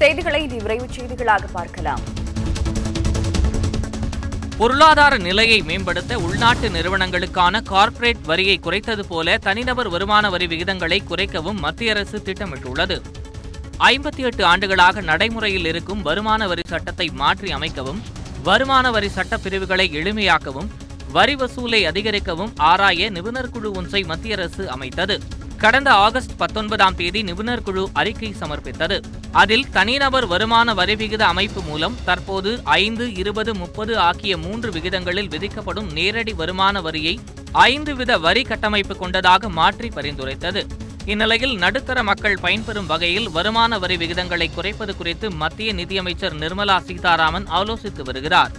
செய்திகளை இனி விரைவுச் செய்திகளாக பார்க்கலாம் பொருளாதார நிலையை மேம்படுத்த உள்நாட்டு நிறுவனங்களுக்கான கார்ப்பரேட் வரியை குறைத்தது போல தனிநபர் வருமான வரி விகிதங்களை குறைக்கவும் மத்திய அரசு திட்டமிட்டுள்ளது ஐம்பத்தி எட்டு ஆண்டுகளாக நடைமுறையில் இருக்கும் வருமான வரி சட்டத்தை மாற்றி அமைக்கவும் வருமான வரி சட்ட பிரிவுகளை எளிமையாக்கவும் வரி வசூலை அதிகரிக்கவும் ஆராய நிபுணர் குழு ஒன்றை மத்திய அரசு அமைத்தது கடந்த ஆகஸ்ட் பத்தொன்பதாம் தேதி நிபுணர் குழு அறிக்கை சமர்ப்பித்தது அதில் தனிநபர் வருமான வரி விகித அமைப்பு மூலம் தற்போது ஐந்து இருபது முப்பது ஆகிய மூன்று விகிதங்களில் விதிக்கப்படும் நேரடி வருமான வரியை ஐந்து வித வரி கட்டமைப்பு கொண்டதாக மாற்றி பரிந்துரைத்தது இந்நிலையில் நடுத்தர மக்கள் பயன்பெறும் வகையில் வருமான வரி விகிதங்களை குறைப்பது குறித்து மத்திய நிதியமைச்சர் நிர்மலா சீதாராமன் ஆலோசித்து வருகிறார்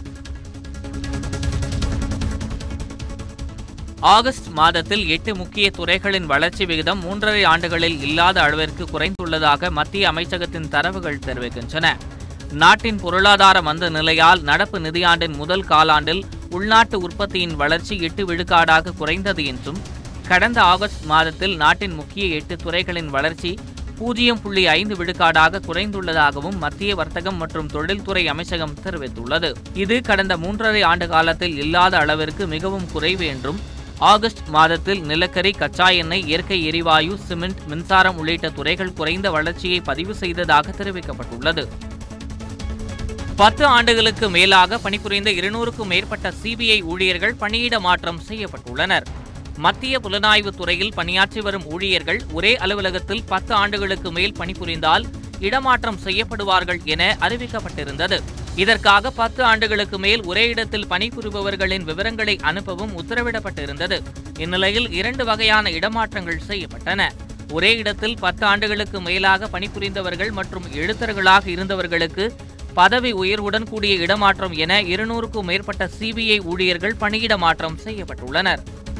ஆகஸ்ட் மாதத்தில் எட்டு முக்கிய துறைகளின் வளர்ச்சி விகிதம் மூன்றரை ஆண்டுகளில் இல்லாத அளவிற்கு குறைந்துள்ளதாக மத்திய அமைச்சகத்தின் தரவுகள் தெரிவிக்கின்றன நாட்டின் பொருளாதார மந்த நிலையால் நடப்பு நிதியாண்டின் முதல் காலாண்டில் உள்நாட்டு உற்பத்தியின் வளர்ச்சி எட்டு விழுக்காடாக குறைந்தது என்றும் கடந்த ஆகஸ்ட் மாதத்தில் நாட்டின் முக்கிய எட்டு துறைகளின் வளர்ச்சி பூஜ்ஜியம் புள்ளி ஐந்து விழுக்காடாக குறைந்துள்ளதாகவும் மத்திய வர்த்தகம் மற்றும் தொழில்துறை அமைச்சகம் தெரிவித்துள்ளது இது கடந்த மூன்றரை ஆண்டு காலத்தில் இல்லாத அளவிற்கு மிகவும் குறைவு என்றும் ஆகஸ்ட் மாதத்தில் நிலக்கரி கச்சா எண்ணெய் இயற்கை எரிவாயு சிமெண்ட் மின்சாரம் உள்ளிட்ட துறைகள் குறைந்த வளர்ச்சியை பதிவு செய்ததாக தெரிவிக்கப்பட்டுள்ளது பத்து ஆண்டுகளுக்கு மேலாக பணிபுரிந்த இருநூறுக்கும் மேற்பட்ட சிபிஐ ஊழியர்கள் பணியிட மாற்றம் செய்யப்பட்டுள்ளனர் மத்திய புலனாய்வு துறையில் பணியாற்றி வரும் ஊழியர்கள் ஒரே அலுவலகத்தில் பத்து ஆண்டுகளுக்கு மேல் பணிபுரிந்தால் இடமாற்றம் செய்யப்படுவார்கள் என அறிவிக்கப்பட்டிருந்தது இதற்காக பத்து ஆண்டுகளுக்கு மேல் ஒரே இடத்தில் பணிபுரிபவர்களின் விவரங்களை அனுப்பவும் உத்தரவிடப்பட்டிருந்தது இந்நிலையில் இரண்டு வகையான இடமாற்றங்கள் செய்யப்பட்டன ஒரே இடத்தில் பத்து ஆண்டுகளுக்கு மேலாக பணிபுரிந்தவர்கள் மற்றும் எழுத்தர்களாக இருந்தவர்களுக்கு பதவி உயர்வுடன் கூடிய இடமாற்றம் என இருநூறுக்கும் மேற்பட்ட சிபிஐ ஊழியர்கள் பணியிட மாற்றம் செய்யப்பட்டுள்ளனர்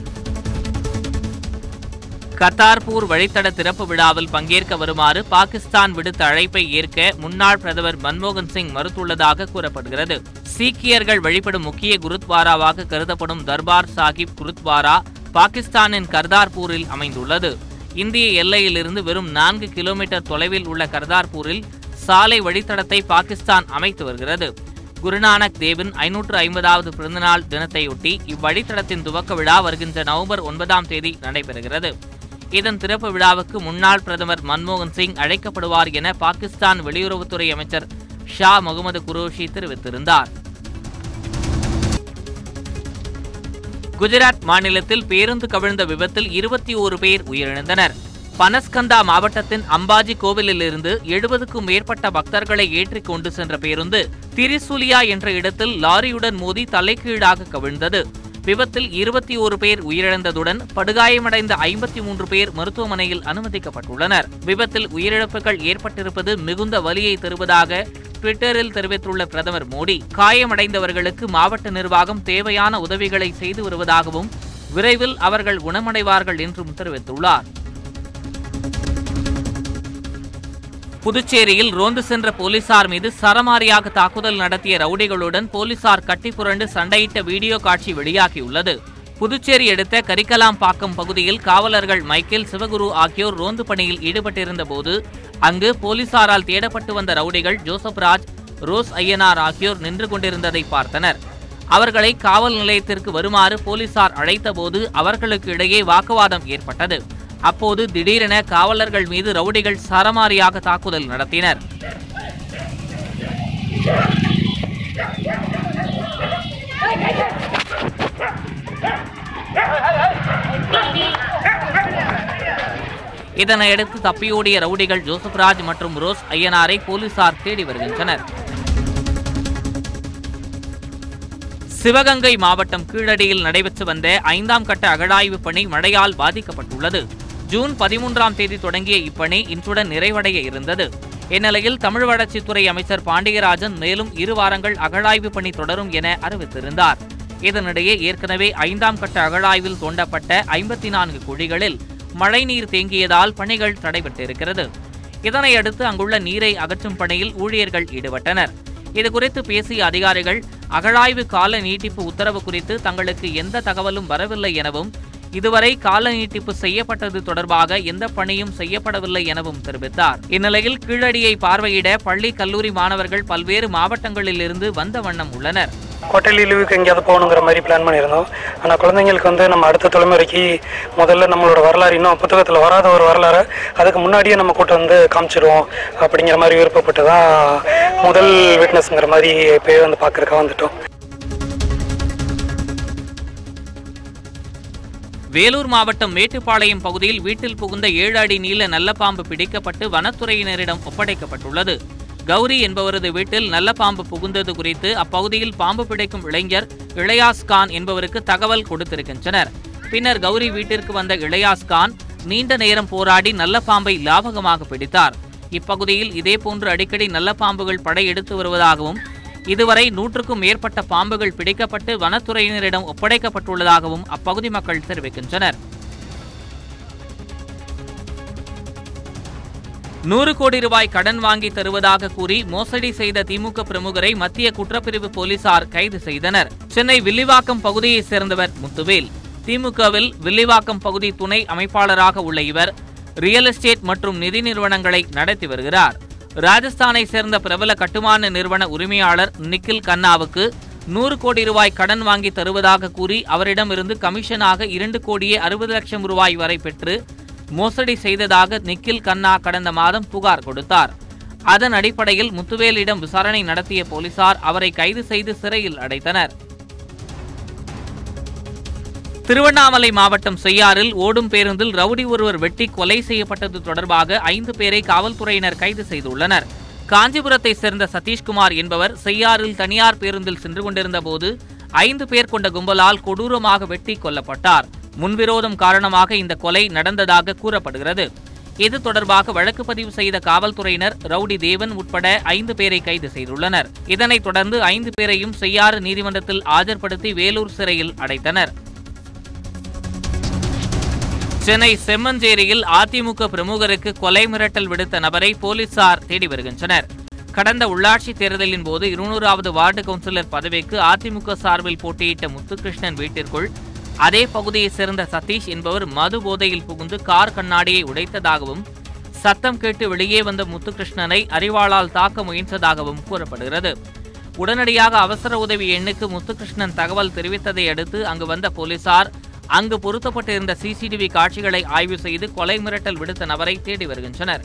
கத்தார்பூர் வழித்தட திறப்பு விழாவில் பங்கேற்க வருமாறு பாகிஸ்தான் விடுத்த அழைப்பை ஏற்க முன்னாள் பிரதமர் மன்மோகன் சிங் மறுத்துள்ளதாக கூறப்படுகிறது சீக்கியர்கள் வழிபடும் முக்கிய குருத்வாராவாக கருதப்படும் தர்பார் சாஹிப் குருத்வாரா பாகிஸ்தானின் கர்தார்பூரில் அமைந்துள்ளது இந்திய எல்லையிலிருந்து வெறும் நான்கு கிலோமீட்டர் தொலைவில் உள்ள கர்தார்பூரில் சாலை வழித்தடத்தை பாகிஸ்தான் அமைத்து வருகிறது குருநானக் தேவின் ஐநூற்று ஐம்பதாவது பிறந்தநாள் தினத்தையொட்டி இவ்வழித்தடத்தின் துவக்க விழா வருகின்ற நவம்பர் ஒன்பதாம் தேதி நடைபெறுகிறது இதன் திறப்பு விழாவுக்கு முன்னாள் பிரதமர் மன்மோகன் சிங் அழைக்கப்படுவார் என பாகிஸ்தான் வெளியுறவுத்துறை அமைச்சர் ஷா முகமது குரோஷி தெரிவித்திருந்தார் குஜராத் மாநிலத்தில் பேருந்து கவிழ்ந்த விபத்தில் இருபத்தி ஓரு பேர் உயிரிழந்தனர் பனஸ்கந்தா மாவட்டத்தின் அம்பாஜி கோவிலிலிருந்து எழுபதுக்கும் மேற்பட்ட பக்தர்களை ஏற்றிக் கொண்டு சென்ற பேருந்து திரிசூலியா என்ற இடத்தில் லாரியுடன் மோதி தலைகீழாக கவிழ்ந்தது விபத்தில் இருபத்தி ஓரு பேர் உயிரிழந்ததுடன் படுகாயமடைந்த ஐம்பத்தி மூன்று பேர் மருத்துவமனையில் அனுமதிக்கப்பட்டுள்ளனர் விபத்தில் உயிரிழப்புகள் ஏற்பட்டிருப்பது மிகுந்த வலியை தருவதாக ட்விட்டரில் தெரிவித்துள்ள பிரதமர் மோடி காயமடைந்தவர்களுக்கு மாவட்ட நிர்வாகம் தேவையான உதவிகளை செய்து வருவதாகவும் விரைவில் அவர்கள் குணமடைவார்கள் என்றும் தெரிவித்துள்ளார் புதுச்சேரியில் ரோந்து சென்ற போலீசார் மீது சரமாரியாக தாக்குதல் நடத்திய ரவுடிகளுடன் போலீசார் கட்டிப்புரண்டு சண்டையிட்ட வீடியோ காட்சி வெளியாகியுள்ளது புதுச்சேரி அடுத்த கரிக்கலாம்பாக்கம் பகுதியில் காவலர்கள் மைக்கேல் சிவகுரு ஆகியோர் ரோந்து பணியில் ஈடுபட்டிருந்த போது அங்கு போலீசாரால் தேடப்பட்டு வந்த ரவுடிகள் ஜோசப் ராஜ் ரோஸ் ஐயனார் ஆகியோர் நின்று கொண்டிருந்ததை பார்த்தனர் அவர்களை காவல் நிலையத்திற்கு வருமாறு போலீசார் அழைத்தபோது அவர்களுக்கு இடையே வாக்குவாதம் ஏற்பட்டது அப்போது திடீரென காவலர்கள் மீது ரவுடிகள் சரமாரியாக தாக்குதல் நடத்தினர் இதனையடுத்து தப்பியோடிய ரவுடிகள் ஜோசப்ராஜ் மற்றும் ரோஸ் ஐயனாரை போலீசார் தேடி வருகின்றனர் சிவகங்கை மாவட்டம் கீழடியில் நடைபெற்று வந்த ஐந்தாம் கட்ட அகழாய்வு பணி மழையால் பாதிக்கப்பட்டுள்ளது ஜூன் பதிமூன்றாம் தேதி தொடங்கிய இப்பணி இன்றுடன் நிறைவடைய இருந்தது இந்நிலையில் தமிழ் வளர்ச்சித்துறை அமைச்சர் பாண்டியராஜன் மேலும் இரு வாரங்கள் அகழாய்வு பணி தொடரும் என அறிவித்திருந்தார் இதனிடையே ஏற்கனவே ஐந்தாம் கட்ட அகழாய்வில் தோண்டப்பட்ட ஐம்பத்தி நான்கு குழிகளில் மழைநீர் தேங்கியதால் பணிகள் தடைபட்டிருக்கிறது இதனையடுத்து அங்குள்ள நீரை அகற்றும் பணியில் ஊழியர்கள் ஈடுபட்டனர் இதுகுறித்து பேசிய அதிகாரிகள் அகழாய்வு கால நீட்டிப்பு உத்தரவு குறித்து தங்களுக்கு எந்த தகவலும் வரவில்லை எனவும் இதுவரை கால நீட்டிப்பு செய்யப்பட்டது தொடர்பாக எந்த பணியும் செய்யப்படவில்லை எனவும் தெரிவித்தார் இந்நிலையில் கீழடியை பார்வையிட பள்ளி கல்லூரி மாணவர்கள் பல்வேறு மாவட்டங்களில் இருந்து வந்த வண்ணம் உள்ளனர் குவார்டர்லி லீவுக்கு எங்கேயாவது போகணுங்கிற மாதிரி பிளான் பண்ணியிருந்தோம் ஆனால் குழந்தைங்களுக்கு வந்து நம்ம அடுத்த தலைமுறைக்கு முதல்ல நம்மளோட வரலாறு இன்னும் புத்தகத்தில் வராத ஒரு வரலாறை அதுக்கு முன்னாடியே நம்ம கூட்டம் வந்து காமிச்சிடுவோம் அப்படிங்கிற மாதிரி விருப்பப்பட்டு தான் முதல் விட்னஸ்ங்கிற மாதிரி போய் வந்து பார்க்குறக்கா வந்துட்டோம் வேலூர் மாவட்டம் மேட்டுப்பாளையம் பகுதியில் வீட்டில் புகுந்த ஏழு அடி நீள நல்லபாம்பு பிடிக்கப்பட்டு வனத்துறையினரிடம் ஒப்படைக்கப்பட்டுள்ளது கௌரி என்பவரது வீட்டில் நல்ல பாம்பு புகுந்தது குறித்து அப்பகுதியில் பாம்பு பிடிக்கும் இளைஞர் இளையாஸ் கான் என்பவருக்கு தகவல் கொடுத்திருக்கின்றனர் பின்னர் கௌரி வீட்டிற்கு வந்த இளையாஸ் கான் நீண்ட நேரம் போராடி நல்ல பாம்பை லாபகமாக பிடித்தார் இப்பகுதியில் இதேபோன்று அடிக்கடி நல்ல பாம்புகள் படையெடுத்து வருவதாகவும் இதுவரை நூற்றுக்கும் மேற்பட்ட பாம்புகள் பிடிக்கப்பட்டு வனத்துறையினரிடம் ஒப்படைக்கப்பட்டுள்ளதாகவும் அப்பகுதி மக்கள் தெரிவிக்கின்றனர் நூறு கோடி ரூபாய் கடன் வாங்கி தருவதாக கூறி மோசடி செய்த திமுக பிரமுகரை மத்திய குற்றப்பிரிவு போலீசார் கைது செய்தனர் சென்னை வில்லிவாக்கம் பகுதியைச் சேர்ந்தவர் முத்துவேல் திமுகவில் வில்லிவாக்கம் பகுதி துணை அமைப்பாளராக உள்ள இவர் ரியல் எஸ்டேட் மற்றும் நிதி நிறுவனங்களை நடத்தி வருகிறார் ராஜஸ்தானை சேர்ந்த பிரபல கட்டுமான நிறுவன உரிமையாளர் நிக்கில் கண்ணாவுக்கு நூறு கோடி ரூபாய் கடன் வாங்கி தருவதாக கூறி அவரிடமிருந்து கமிஷனாக இரண்டு கோடியே அறுபது லட்சம் ரூபாய் வரை பெற்று மோசடி செய்ததாக நிக்கில் கண்ணா கடந்த மாதம் புகார் கொடுத்தார் அதன் அடிப்படையில் முத்துவேலிடம் விசாரணை நடத்திய போலீசார் அவரை கைது செய்து சிறையில் அடைத்தனர் திருவண்ணாமலை மாவட்டம் செய்யாறில் ஓடும் பேருந்தில் ரவுடி ஒருவர் வெட்டி கொலை செய்யப்பட்டது தொடர்பாக ஐந்து பேரை காவல்துறையினர் கைது செய்துள்ளனர் காஞ்சிபுரத்தை சேர்ந்த சதீஷ்குமார் என்பவர் செய்யாறில் தனியார் பேருந்தில் சென்று கொண்டிருந்த போது ஐந்து பேர் கொண்ட கும்பலால் கொடூரமாக வெட்டி கொல்லப்பட்டார் முன்விரோதம் காரணமாக இந்த கொலை நடந்ததாக கூறப்படுகிறது இது தொடர்பாக வழக்கு பதிவு செய்த காவல்துறையினர் ரவுடி தேவன் உட்பட ஐந்து பேரை கைது செய்துள்ளனர் இதனைத் தொடர்ந்து ஐந்து பேரையும் செய்யாறு நீதிமன்றத்தில் ஆஜர்படுத்தி வேலூர் சிறையில் அடைத்தனர் சென்னை செம்மஞ்சேரியில் அதிமுக பிரமுகருக்கு கொலை மிரட்டல் விடுத்த நபரை போலீசார் தேடி வருகின்றனர் கடந்த உள்ளாட்சி தேர்தலின் போது இருநூறாவது வார்டு கவுன்சிலர் பதவிக்கு அதிமுக சார்பில் போட்டியிட்ட முத்துகிருஷ்ணன் வீட்டிற்குள் அதே பகுதியைச் சேர்ந்த சதீஷ் என்பவர் மது போதையில் புகுந்து கார் கண்ணாடியை உடைத்ததாகவும் சத்தம் கேட்டு வெளியே வந்த முத்துகிருஷ்ணனை அறிவாளால் தாக்க முயன்றதாகவும் கூறப்படுகிறது உடனடியாக அவசர உதவி எண்ணுக்கு முத்துகிருஷ்ணன் தகவல் தெரிவித்ததை அடுத்து அங்கு வந்த போலீசார் அங்கு பொருத்தப்பட்டிருந்த சிசிடிவி காட்சிகளை ஆய்வு செய்து கொலை மிரட்டல் விடுத்த நபரை தேடி வருகின்றனர்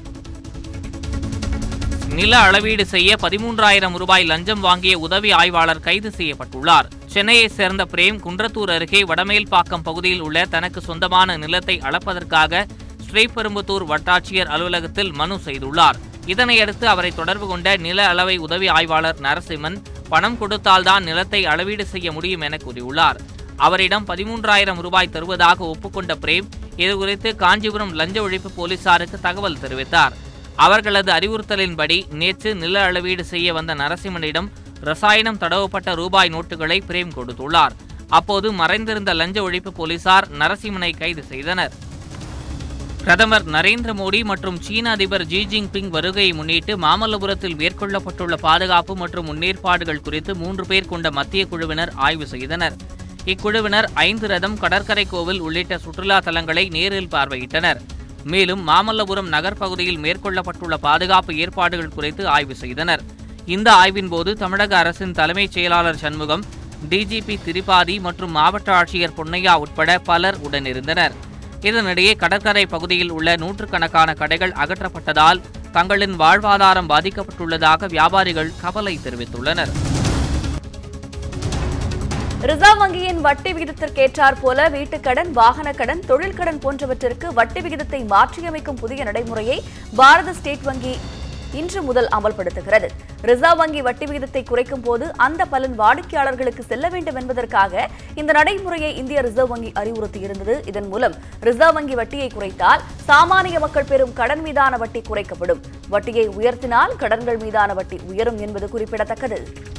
நில அளவீடு செய்ய பதிமூன்றாயிரம் ரூபாய் லஞ்சம் வாங்கிய உதவி ஆய்வாளர் கைது செய்யப்பட்டுள்ளார் சென்னையைச் சேர்ந்த பிரேம் குன்றத்தூர் அருகே வடமேல்பாக்கம் பகுதியில் உள்ள தனக்கு சொந்தமான நிலத்தை அளப்பதற்காக ஸ்ரீபெரும்புத்தூர் வட்டாட்சியர் அலுவலகத்தில் மனு செய்துள்ளார் இதனையடுத்து அவரை தொடர்பு கொண்ட நில அளவை உதவி ஆய்வாளர் நரசிம்மன் பணம் கொடுத்தால்தான் நிலத்தை அளவீடு செய்ய முடியும் என கூறியுள்ளார் அவரிடம் பதிமூன்றாயிரம் ரூபாய் தருவதாக ஒப்புக்கொண்ட பிரேம் இதுகுறித்து காஞ்சிபுரம் லஞ்ச ஒழிப்பு போலீசாருக்கு தகவல் தெரிவித்தார் அவர்களது அறிவுறுத்தலின்படி நேற்று நில அளவீடு செய்ய வந்த நரசிம்மனிடம் ரசாயனம் தடவப்பட்ட ரூபாய் நோட்டுகளை பிரேம் கொடுத்துள்ளார் அப்போது மறைந்திருந்த லஞ்ச ஒழிப்பு போலீசார் நரசிம்மனை கைது செய்தனர் பிரதமர் நரேந்திர மோடி மற்றும் சீன அதிபர் ஜி ஜின்பிங் வருகையை முன்னிட்டு மாமல்லபுரத்தில் மேற்கொள்ளப்பட்டுள்ள பாதுகாப்பு மற்றும் முன்னேற்பாடுகள் குறித்து மூன்று பேர் கொண்ட மத்திய குழுவினர் ஆய்வு செய்தனர் இக்குழுவினர் ஐந்து ரதம் கடற்கரை கோவில் உள்ளிட்ட சுற்றுலா தலங்களை நேரில் பார்வையிட்டனர் மேலும் மாமல்லபுரம் நகர் பகுதியில் மேற்கொள்ளப்பட்டுள்ள பாதுகாப்பு ஏற்பாடுகள் குறித்து ஆய்வு செய்தனர் இந்த ஆய்வின் போது தமிழக அரசின் தலைமைச் செயலாளர் சண்முகம் டிஜிபி திரிபாதி மற்றும் மாவட்ட ஆட்சியர் பொன்னையா உட்பட பலர் உடனிருந்தனர் இதனிடையே கடற்கரை பகுதியில் உள்ள நூற்றுக்கணக்கான கடைகள் அகற்றப்பட்டதால் தங்களின் வாழ்வாதாரம் பாதிக்கப்பட்டுள்ளதாக வியாபாரிகள் கவலை தெரிவித்துள்ளனர் ரிசர்வ் வங்கியின் வட்டி விகிதத்திற்கேற்றாற் போல வீட்டுக்கடன் வாகன கடன் தொழில் கடன் போன்றவற்றிற்கு வட்டி விகிதத்தை மாற்றியமைக்கும் புதிய நடைமுறையை பாரத ஸ்டேட் வங்கி இன்று முதல் அமல்படுத்துகிறது ரிசர்வ் வங்கி வட்டி விகிதத்தை குறைக்கும் போது அந்த பலன் வாடிக்கையாளர்களுக்கு செல்ல வேண்டும் என்பதற்காக இந்த நடைமுறையை இந்திய ரிசர்வ் வங்கி அறிவுறுத்தியிருந்தது இதன் மூலம் ரிசர்வ் வங்கி வட்டியை குறைத்தால் சாமானிய மக்கள் பெறும் கடன் மீதான வட்டி குறைக்கப்படும் வட்டியை உயர்த்தினால் கடன்கள் மீதான வட்டி உயரும் என்பது குறிப்பிடத்தக்கது